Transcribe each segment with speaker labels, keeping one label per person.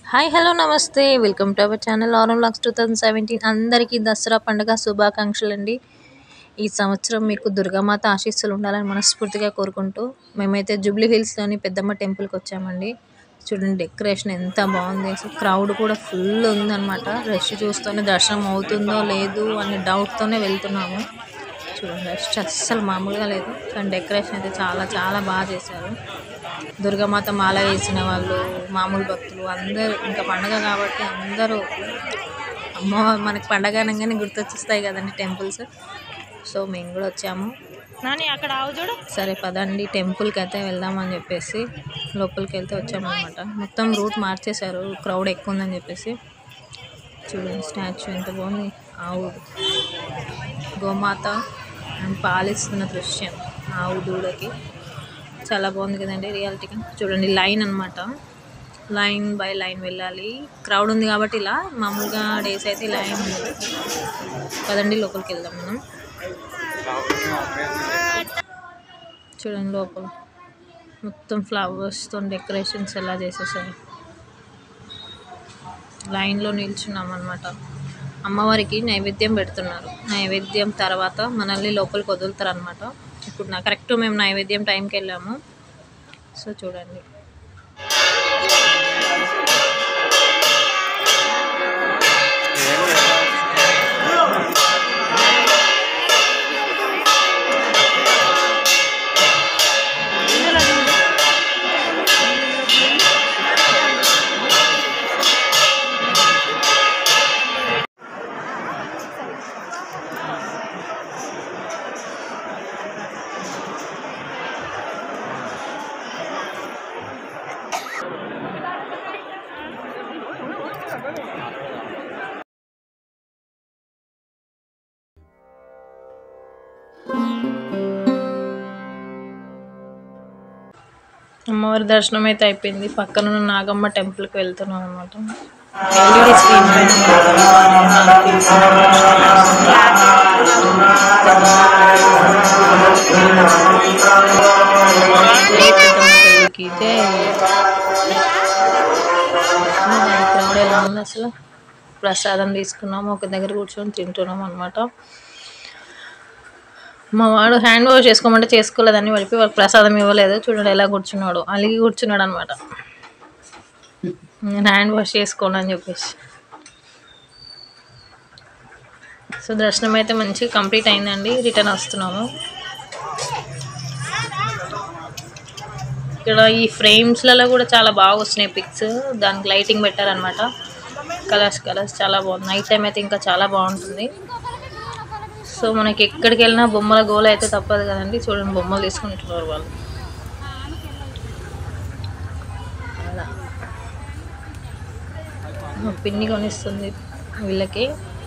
Speaker 1: Hi hello నమస్తే welcome to our channel ఆరం లాక్స్ టూ థౌజండ్ సెవెంటీన్ అందరికీ దసరా పండుగ శుభాకాంక్షలు అండి ఈ సంవత్సరం మీకు దుర్గామాత ఆశీస్సులు ఉండాలని మనస్ఫూర్తిగా కోరుకుంటూ మేమైతే జూబ్లీ హిల్స్లోని పెద్దమ్మ టెంపుల్కి వచ్చామండి చూడండి డెకరేషన్ ఎంత బాగుంది అసలు క్రౌడ్ కూడా ఫుల్ ఉందన్నమాట రష్ చూస్తూనే దర్శనం అవుతుందో లేదు అనే డౌట్తోనే వెళ్తున్నాము చూడండి రష్ అస్సలు మామూలుగా లేదు కానీ డెకరేషన్ అయితే చాలా చాలా బాగా చేశారు దుర్గామాత మాల వేసిన వాళ్ళు మామూలు భక్తులు అందరూ ఇంకా పండగ కాబట్టి అందరూ అమ్మో మనకి పండగ అనగానే గుర్తొచ్చేస్తాయి కదండి టెంపుల్స్ సో మేము కూడా వచ్చాము
Speaker 2: నాని అక్కడ ఆవు చూడు
Speaker 1: సరే పదండి టెంపుల్కి అయితే వెళ్దామని చెప్పేసి లోపలికి వెళ్తే వచ్చామన్నమాట మొత్తం రూట్ మార్చేశారు క్రౌడ్ ఎక్కువ ఉందని చెప్పేసి చూడండి స్టాచ్యూ ఎంత బాగుంది ఆవు గోమాత అండ్ పాలిస్తున్న దృశ్యం ఆవు దూడకి చాలా బాగుంది కదండి రియాలిటీగా చూడండి లైన్ అన్నమాట లైన్ బై లైన్ వెళ్ళాలి క్రౌడ్ ఉంది కాబట్టి ఇలా మామూలుగా డేస్ అయితే లైన్ ఉండదు పదండి లోపలికి వెళ్దాం మనం చూడండి లోపల మొత్తం ఫ్లవర్స్తో డెకరేషన్స్ ఎలా చేసేసారు లైన్లో నిల్చున్నాం అనమాట అమ్మవారికి నైవేద్యం పెడుతున్నారు నైవేద్యం తర్వాత మనల్ని లోపలికి వదులుతారు అనమాట ఇప్పుడు నా కరెక్ట్ మేము నైవేద్యం టైంకి వెళ్ళాము సో చూడండి అమ్మవారి దర్శనం అయితే అయిపోయింది పక్కన ఉన్న నాగమ్మ టెంపుల్కి వెళ్తున్నాం అనమాట ఎల్ఈడి స్క్రీన్ పైన తల్లికి ఇదే క్రౌడ్ ఎలా ఉంది అసలు ప్రసాదం తీసుకున్నాము ఒక దగ్గర కూర్చొని తింటున్నాం అనమాట మా వాడు హ్యాండ్ వాష్ చేసుకోమంటే చేసుకోలేదని వాళ్ళకి వాళ్ళకి ప్రసాదం ఇవ్వలేదు చూడండి ఎలా కూర్చున్నాడు అలిగి కూర్చున్నాడు అనమాట నేను హ్యాండ్ వాష్ చేసుకోను అని చెప్పేసి సో దర్శనం అయితే మంచిగా కంప్లీట్ అయిందండి రిటర్న్ వస్తున్నాము ఇక్కడ ఈ ఫ్రేమ్స్లలో కూడా చాలా బాగా వస్తున్నాయి పిక్స్ దానికి లైటింగ్ పెట్టారనమాట కలర్స్ కలర్స్ చాలా బాగుంది నైట్ టైం అయితే ఇంకా చాలా బాగుంటుంది సో మనకి ఎక్కడికి వెళ్ళినా బొమ్మల గోల అయితే తప్పదు కదండి చూడండి బొమ్మలు తీసుకుంటున్నారు వాళ్ళు అలా. మా పిన్ని కొనిస్తుంది వీళ్ళకి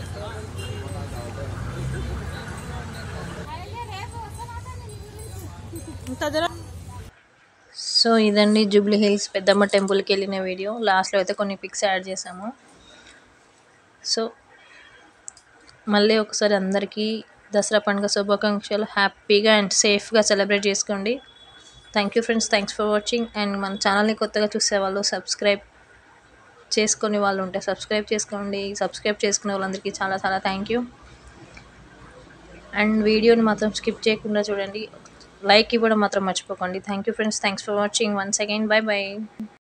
Speaker 1: సో ఇదండి జూబ్లీ హిల్స్ పెద్దమ్మ టెంపుల్కి వెళ్ళిన వీడియో లాస్ట్లో అయితే కొన్ని పిక్స్ యాడ్ చేసాము సో మళ్ళీ ఒకసారి అందరికీ దసరా పండుగ శుభాకాంక్షలు హ్యాపీగా అండ్ సేఫ్గా సెలబ్రేట్ చేసుకోండి thank you friends thanks for watching and మన ఛానల్ని కొత్తగా చూసే వాళ్ళు సబ్స్క్రైబ్ చేసుకునే వాళ్ళు ఉంటే సబ్స్క్రైబ్ చేసుకోండి సబ్స్క్రైబ్ చేసుకునే వాళ్ళందరికీ చాలా చాలా థ్యాంక్ యూ అండ్ వీడియోని మాత్రం స్కిప్ చేయకుండా చూడండి లైక్ ఇవ్వడం మాత్రం మర్చిపోకండి thank you friends thanks for watching once again bye bye